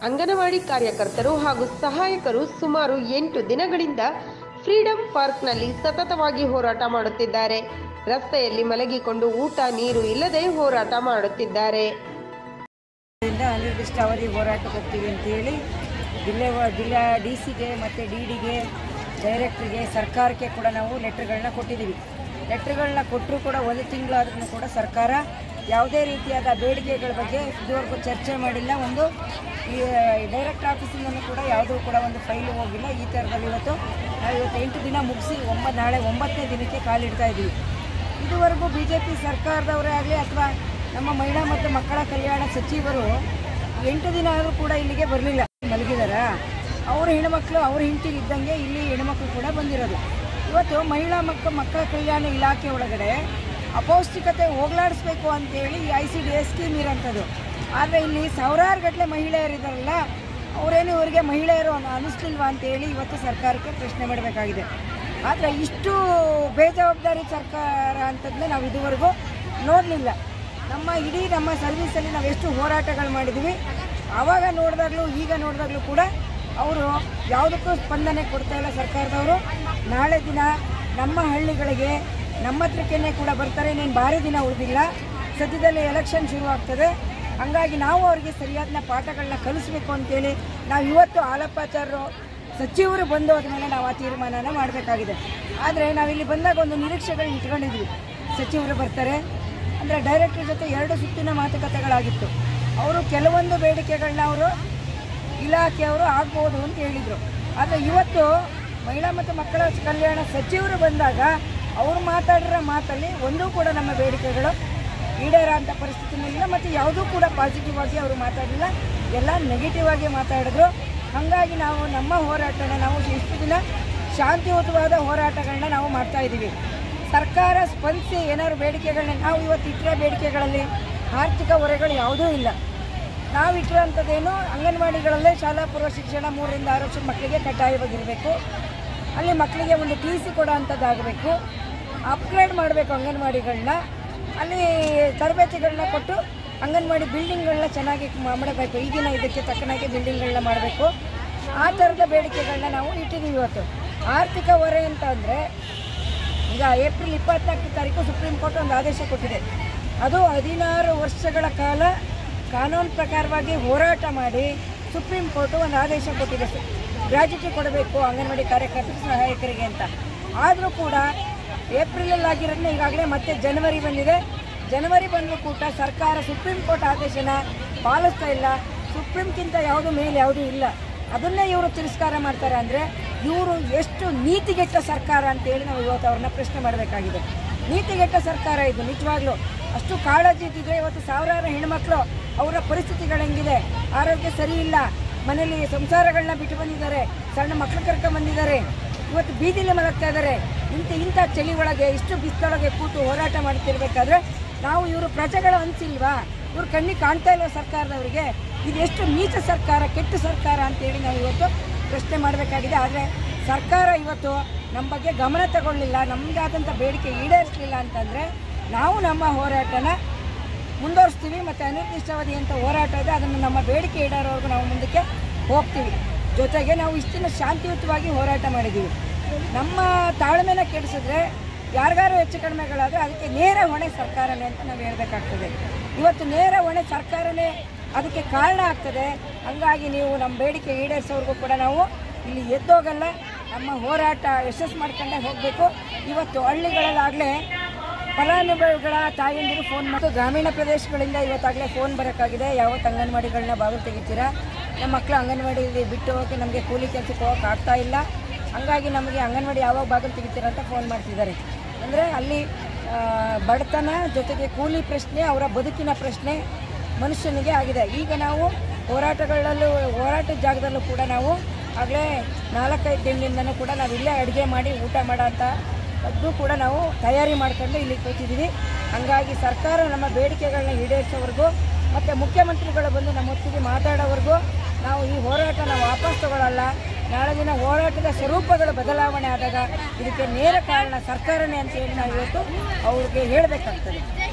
ಅಂಗನವಾಡಿ ಕಾರ್ಯಕರ್ತರು ಹಾಗೂ ಸಹಾಯಕರು ಸುಮಾರು ಎಂಟು ದಿನಗಳಿಂದ ಫ್ರೀಡಂ ಪಾರ್ಕ್ನಲ್ಲಿ ಸತತವಾಗಿ ಹೋರಾಟ ಮಾಡುತ್ತಿದ್ದಾರೆ ರಸ್ತೆಯಲ್ಲಿ ಮಲಗಿಕೊಂಡು ಊಟ ನೀರು ಇಲ್ಲದೆ ಹೋರಾಟ ಮಾಡುತ್ತಿದ್ದಾರೆ ಇಂದ ಅನಿರ್ದಿಷ್ಟ ಅವಧಿ ಹೋರಾಟಕ್ಕೆ ಹೋಗ್ತೀವಿ ಅಂತೇಳಿ ಜಿಲ್ಲೆ ಜಿಲ್ಲಾ ಡಿ ಸಿಗೆ ಮತ್ತು ಡಿ ಡಿಗೆ ಡೈರೆಕ್ಟ್ರಿಗೆ ಸರ್ಕಾರಕ್ಕೆ ಕೂಡ ನಾವು ಲೆಟ್ರ್ಗಳನ್ನ ಕೊಟ್ಟಿದ್ದೀವಿ ಲೆಟ್ರ್ಗಳನ್ನ ಕೊಟ್ಟರೂ ಕೂಡ ಒಂದು ತಿಂಗಳಾದ್ರೂ ಕೂಡ ಸರ್ಕಾರ ಯಾವುದೇ ರೀತಿಯಾದ ಬೇಡಿಕೆಗಳ ಬಗ್ಗೆ ಇದುವರೆಗೂ ಚರ್ಚೆ ಮಾಡಿಲ್ಲ ಒಂದು ಈ ಡೈರೆಕ್ಟ್ ಆಫೀಸಿಂದಲೂ ಕೂಡ ಯಾವುದೂ ಕೂಡ ಒಂದು ಫೈಲು ಹೋಗಿಲ್ಲ ಈ ಥರದಲ್ಲಿ ಇವತ್ತು ನಾವು ಇವತ್ತು ಎಂಟು ದಿನ ಮುಗಿಸಿ ಒಂಬತ್ತು ನಾಳೆ ಒಂಬತ್ತನೇ ದಿನಕ್ಕೆ ಕಾಲಿಡ್ತಾ ಇದ್ದೀವಿ ಇದುವರೆಗೂ ಬಿ ಜೆ ಪಿ ಸರ್ಕಾರದವರೇ ಆಗಲಿ ಅಥವಾ ನಮ್ಮ ಮಹಿಳಾ ಮತ್ತು ಮಕ್ಕಳ ಕಲ್ಯಾಣ ಸಚಿವರು ಎಂಟು ದಿನ ಆದರೂ ಕೂಡ ಇಲ್ಲಿಗೆ ಬರಲಿಲ್ಲ ಮಲಗಿದಾರ ಅವ್ರ ಹೆಣ್ಮಕ್ಳು ಅವ್ರ ಹೆಂಡತಿಗೆ ಇದ್ದಂಗೆ ಇಲ್ಲಿ ಹೆಣ್ಮಕ್ಳು ಕೂಡ ಬಂದಿರೋದು ಇವತ್ತು ಮಹಿಳಾ ಮಕ್ಕ ಮಕ್ಕಳ ಕಲ್ಯಾಣ ಇಲಾಖೆ ಒಳಗಡೆ ಅಪೌಷ್ಟಿಕತೆ ಹೋಗ್ಲಾಡಿಸ್ಬೇಕು ಅಂತೇಳಿ ಈ I C D S scheme ಇರೋಂಥದ್ದು ಆದರೆ ಇಲ್ಲಿ ಸಾವಿರಾರು ಗಟ್ಟಲೆ ಮಹಿಳೆಯರಿದ್ದಾರಲ್ಲ ಅವರೇನು ಇವರಿಗೆ ಮಹಿಳೆಯರು ಅನ್- ಅನ್ನಿಸ್ಲಿಲ್ವಾ ಅಂತೇಳಿ ಇವತ್ತು ಸರ್ಕಾರಕ್ಕೆ ಪ್ರಶ್ನೆ ಮಾಡಬೇಕಾಗಿದೆ ಆದರೆ ಇಷ್ಟು ಬೇಜವಾಬ್ದಾರಿ ಸರ್ಕಾರ ಅಂತಂದ್ರೆ ನಾವು ಇದುವರೆಗೂ ನೋಡಲಿಲ್ಲ ನಮ್ಮ ಇಡೀ ನಮ್ಮ ಸರ್ವೀಸಲ್ಲಿ ನಾವು ಎಷ್ಟು ಹೋರಾಟಗಳು ಮಾಡಿದ್ವಿ ಆವಾಗ ನೋಡಿದಾಗಲೂ ಈಗ ನೋಡಿದಾಗಲೂ ಕೂಡ ಅವರು ಯಾವುದಕ್ಕೂ ಸ್ಪಂದನೆ ಕೊಡ್ತಾ ಇಲ್ಲ ಸರ್ಕಾರದವರು ನಾಳೆ ದಿನ ನಮ್ಮ ಹಳ್ಳಿಗಳಿಗೆ ನಮ್ಮ ಹತ್ರಕ್ಕೇ ಕೂಡ ಬರ್ತಾರೆ ಇನ್ನೇನು ಭಾರಿ ದಿನ ಉಳಿದಿಲ್ಲ ಸದ್ಯದಲ್ಲೇ ಎಲೆಕ್ಷನ್ ಶುರು ಆಗ್ತದೆ ಹಂಗಾಗಿ ನಾವು ಅವರಿಗೆ ಸರಿಯಾದ ಪಾಠಗಳನ್ನ ಕಲಿಸ್ಬೇಕು ಅಂತೇಳಿ ನಾವು ಇವತ್ತು ಆಲಪ್ಪಾಚಾರ್ಯರು ಸಚಿವರು ಬಂದು ಹೋದ್ಮೇಲೆ ನಾವು ಆ ತೀರ್ಮಾನನ ಮಾಡಬೇಕಾಗಿದೆ ಆದರೆ ನಾವಿಲ್ಲಿ ಬಂದಾಗ ಒಂದು ನಿರೀಕ್ಷೆಗಳನ್ನ ಇಟ್ಕೊಂಡಿದ್ವಿ ಸಚಿವರು ಬರ್ತಾರೆ ಅಂದರೆ ಡೈರೆಕ್ಟರ್ ಜೊತೆ ಎರಡು ಸುತ್ತಿನ ಮಾತುಕತೆಗಳಾಗಿತ್ತು ಅವರು ಕೆಲವೊಂದು ಬೇಡಿಕೆಗಳನ್ನ ಅವರು ಇಲಾಖೆಯವರು ಆಗ್ಬೋದು ಅಂತ ಹೇಳಿದರು ಆದರೆ ಇವತ್ತು ಮಹಿಳಾ ಮತ್ತು ಮಕ್ಕಳ ಕಲ್ಯಾಣ ಸಚಿವರು ಬಂದಾಗ ಅವರು ಮಾತಾಡಿರೋ ಮಾತಲ್ಲಿ ಒಂದೂ ಕೂಡ ನಮ್ಮ ಬೇಡಿಕೆಗಳು ಈಡೇರೋ ಅಂಥ ಪರಿಸ್ಥಿತಿನಲ್ಲಿಲ್ಲ ಮತ್ತು ಯಾವುದೂ ಕೂಡ ಪಾಸಿಟಿವ್ ಆಗಿ ಅವರು ಮಾತಾಡಲಿಲ್ಲ ಎಲ್ಲ ನೆಗೆಟಿವ್ ಆಗಿ ಮಾತಾಡಿದ್ರು ಹಾಗಾಗಿ ನಾವು ನಮ್ಮ ಹೋರಾಟನ ನಾವು ಇಷ್ಟು ದಿನ ಶಾಂತಿಯುತವಾದ ಹೋರಾಟಗಳನ್ನ ನಾವು ಮಾಡ್ತಾ ಇದ್ದೀವಿ ಸರ್ಕಾರ ಸ್ಪಂದಿಸಿ ಏನಾದ್ರು ಬೇಡಿಕೆಗಳನ್ನ ನಾವು ಇವತ್ತು ಇಟ್ಟಿರೋ ಬೇಡಿಕೆಗಳಲ್ಲಿ ಆರ್ಥಿಕ ಹೊರೆಗಳು ಯಾವುದೂ ಇಲ್ಲ ನಾವು ಇಟ್ಟಿರೋಂಥದ್ದೇನು ಅಂಗನವಾಡಿಗಳಲ್ಲೇ ಶಾಲಾ ಪೂರ್ವ ಶಿಕ್ಷಣ ಮೂರರಿಂದ ಆರು ವರ್ಷದ ಮಕ್ಕಳಿಗೆ ಕಡ್ಡಾಯವಾಗಿರಬೇಕು ಅಲ್ಲಿ ಮಕ್ಕಳಿಗೆ ಒಂದು ಟಿ ಸಿ ಕೊಡೋ ಅಂಥದ್ದಾಗಬೇಕು ಅಪ್ಗ್ರೇಡ್ ಮಾಡಬೇಕು ಅಂಗನವಾಡಿಗಳನ್ನ ಅಲ್ಲಿ ತರಬೇತಿಗಳನ್ನ ಕೊಟ್ಟು ಅಂಗನವಾಡಿ ಬಿಲ್ಡಿಂಗ್ಗಳನ್ನ ಚೆನ್ನಾಗಿ ಮ- ಮಾಡಬೇಕು ಈಗಿನ ಇದಕ್ಕೆ ತಕ್ಕನಾಗಿ ಬಿಲ್ಡಿಂಗ್ಗಳನ್ನ ಮಾಡಬೇಕು ಆ ಥರದ ಬೇಡಿಕೆಗಳನ್ನ ನಾವು ಇಟ್ಟಿದ್ದೀವಿ ಇವತ್ತು ಆರ್ಥಿಕ ಹೊರೆ ಅಂತ ಅಂದರೆ ಈಗ ಏಪ್ರಿಲ್ ಇಪ್ಪತ್ನಾಲ್ಕನೇ ತಾರೀಕು ಸುಪ್ರೀಂ ಕೋರ್ಟ್ ಒಂದು ಆದೇಶ ಕೊಟ್ಟಿದೆ ಅದು ಹದಿನಾರು ವರ್ಷಗಳ ಕಾಲ ಕಾನೂನು ಪ್ರಕಾರವಾಗಿ ಹೋರಾಟ ಮಾಡಿ ಸುಪ್ರೀಂ ಕೋರ್ಟು ಒಂದು ಆದೇಶ ಕೊಟ್ಟಿದೆ ಗ್ರಾಜ್ಯುಟಿ ಕೊಡಬೇಕು ಅಂಗನವಾಡಿ ಕಾರ್ಯಕರ್ತರು ಸಹಾಯಕರಿಗೆ ಅಂತ ಆದರೂ ಕೂಡ ಏಪ್ರಿಲಲ್ಲಿ ಆಗಿರೋದನ್ನ ಈಗಾಗಲೇ ಮತ್ತೆ ಜನವರಿ ಬಂದಿದೆ ಜನವರಿ ಬಂದರೂ ಕೂಡ ಸರ್ಕಾರ ಸುಪ್ರೀಂ ಕೋರ್ಟ್ ಆದೇಶನ ಪಾಲಿಸ್ತಾ ಇಲ್ಲ ಸುಪ್ರೀಂಗಿಂತ ಯಾವುದು ಮೇಲೆ ಯಾವುದೂ ಇಲ್ಲ ಅದನ್ನೇ ಇವರು ತಿರಸ್ಕಾರ ಮಾಡ್ತಾರೆ ಅಂದರೆ ಇವರು ಎಷ್ಟು ನೀತಿಗೆಟ್ಟ ಸರ್ಕಾರ ಅಂತೇಳಿ ನಾವು ಇವತ್ತು ಅವ್ರನ್ನ ಪ್ರಶ್ನೆ ಮಾಡಬೇಕಾಗಿದೆ ನೀತಿಗೆಟ್ಟ ಸರ್ಕಾರ ಇದು ನಿಜವಾಗ್ಲೂ ಅಷ್ಟು ಕಾಳಜಿ ಇದ್ದಿದ್ರೆ ಇವತ್ತು ಸಾವಿರಾರು ಹೆಣ್ಮಕ್ಳು ಅವರ ಪರಿಸ್ಥಿತಿಗಳು ಹೆಂಗಿದೆ ಆರೋಗ್ಯ ಸರಿ ಇಲ್ಲ ಮನೇಲಿ ಸಂಸಾರಗಳನ್ನ ಬಿಟ್ಟು ಬಂದಿದ್ದಾರೆ ಸಣ್ಣ ಮಕ್ಕಳು ಕರ್ಕೊಂಡು ಬಂದಿದ್ದಾರೆ ಇವತ್ತು ಬೀದಿಲಿ ಮಲಗ್ತಾ ಇದ್ದಾರೆ ಇಂಥ ಇಂಥ ಚಳಿ ಒಳಗೆ ಇಷ್ಟು ಬಿಸಿಲೊಳಗೆ ಕೂತು ಹೋರಾಟ ಮಾಡ್ತಿರ್ಬೇಕಾದ್ರೆ ನಾವು ಇವರು ಪ್ರಜೆಗಳ ಅನ್ಸಿಲ್ವಾ ಇವ್ರು ಕಣ್ಣಿಗೆ ಕಾಣ್ತಾ ಇಲ್ವಾ ಸರ್ಕಾರದವರಿಗೆ ಇದು ಎಷ್ಟು ನೀಚ ಸರ್ಕಾರ ಕೆಟ್ಟ ಸರ್ಕಾರ ಅಂತೇಳಿ ನಾವು ಇವತ್ತು ಪ್ರಶ್ನೆ ಮಾಡಬೇಕಾಗಿದೆ ಆದರೆ ಸರ್ಕಾರ ಇವತ್ತು ನಮ್ಮ ಬಗ್ಗೆ ಗಮನ ತಗೊಳ್ಳಿಲ್ಲ ನಮಗಾದಂಥ ಬೇಡಿಕೆ ಈಡೇರಿಸಲಿಲ್ಲ ಅಂತಂದರೆ ನಾವು ನಮ್ಮ ಹೋರಾಟನ ಮುಂದುವರಿಸ್ತೀವಿ ಮತ್ತು ಅನಿರ್ದಿಷ್ಟಾವಧಿ ಅಂತ ಹೋರಾಟ ಇದೆ ಅದನ್ನು ನಮ್ಮ ಬೇಡಿಕೆ ಈಡೇರೋವರೆಗೂ ನಾವು ಮುಂದಕ್ಕೆ ಹೋಗ್ತೀವಿ ಜೊತೆಗೆ ನಾವು ಇಷ್ಟಿನ ಶಾಂತಿಯುತವಾಗಿ ಹೋರಾಟ ಮಾಡಿದ್ದೀವಿ ನಮ್ಮ ತಾಳ್ಮೆನ ಕೆಡಿಸಿದ್ರೆ ಯಾರಿಗಾರು ಹೆಚ್ಚು ಕಡಿಮೆಗಳಾದರೆ ಅದಕ್ಕೆ ನೇರ ಹೊಣೆ ಸರ್ಕಾರನೇ ಅಂತ ನಾವು ಹೇಳಬೇಕಾಗ್ತದೆ ಇವತ್ತು ನೇರ ಹೊಣೆ ಸರ್ಕಾರನೇ ಅದಕ್ಕೆ ಕಾರಣ ಆಗ್ತದೆ ಹಂಗಾಗಿ ನೀವು ನಮ್ಮ ಬೇಡಿಕೆ ಈಡೇರಿಸೋವರೆಗೂ ಕೂಡ ನಾವು ಇಲ್ಲಿ ಎದ್ದೋಗಲ್ಲ ನಮ್ಮ ಹೋರಾಟ ಯಶಸ್ಸು ಮಾಡ್ಕೊಂಡೇ ಹೋಗಬೇಕು ಇವತ್ತು ಹಳ್ಳಿಗಳಲ್ಲಾಗಲೇ ಫಲಾನುಭವಿಗಳ ತಾಯಂದಿರು ಫೋನ್ ಮತ್ತು ಗ್ರಾಮೀಣ ಪ್ರದೇಶಗಳಿಂದ ಇವತ್ತಾಗಲೇ ಫೋನ್ ಬರೋಕ್ಕಾಗಿದೆ ಯಾವತ್ತು ಅಂಗನವಾಡಿಗಳನ್ನ ಬಾಗಿಲು ತೆಗಿತೀರಾ ನಮ್ಮ ಮಕ್ಕಳು ಅಂಗನವಾಡಿಯಲ್ಲಿ ಬಿಟ್ಟು ಹೋಗಿ ನಮಗೆ ಕೂಲಿ ಕೆಲಸಕ್ಕೆ ಹೋಗೋಕೆ ಆಗ್ತಾ ಇಲ್ಲ ಹಂಗಾಗಿ ನಮಗೆ ಅಂಗನವಾಡಿ ಯಾವಾಗ ಬಾಗಿಲು ತೆಗಿತೀರಾ ಅಂತ ಫೋನ್ ಮಾಡ್ತಿದ್ದಾರೆ ಅಂದರೆ ಅಲ್ಲಿ ಆ, ಬಡತನ ಜೊತೆಗೆ ಕೂಲಿ ಪ್ರಶ್ನೆ ಅವರ ಬದುಕಿನ ಪ್ರಶ್ನೆ ಮನುಷ್ಯನಿಗೆ ಆಗಿದೆ ಈಗ ನಾವು ಹೋರಾಟಗಳಲ್ಲೂ ಹೋರಾಟದ ಜಾಗದಲ್ಲೂ ಕೂಡ ನಾವು ಆಗಲೇ ನಾಲ್ಕೈದು ದಿನದಿಂದನೂ ಕೂಡ ನಾವು ಇಲ್ಲೇ ಅಡುಗೆ ಮಾಡಿ ಊಟ ಮಾಡೋ ಅಂತ ಅದು ಕೂಡ ನಾವು ತಯಾರಿ ಮಾಡ್ಕೊಂಡು ಇಲ್ಲಿ ಕೂತಿದ್ದೀವಿ ಹಂಗಾಗಿ ಸರ್ಕಾರ ನಮ್ಮ ಬೇಡಿಕೆಗಳನ್ನ ಈಡೇರಿಸೋವರೆಗೂ ಮತ್ತು ಮುಖ್ಯಮಂತ್ರಿಗಳು ಬಂದು ನಮ್ಮ ಹೊತ್ತಿಗೆ ಮಾತಾಡೋವರೆಗೂ ನಾವು ಈ ಹೋರಾಟನ ವಾಪಸ್ ತಗೊಳ್ಳಲ್ಲ ನಾಳೆ ದಿನ ಹೋರಾಟದ ಸ್ವರೂಪಗಳು ಬದಲಾವಣೆ ಆದಾಗ ಇದಕ್ಕೆ ನೇರ ಕಾರಣ ಸರ್ಕಾರನೇ ಅಂತೇಳಿ ನಾವು ಇವತ್ತು ಅವ್ರಿಗೆ ಹೇಳಬೇಕಾಗ್ತದೆ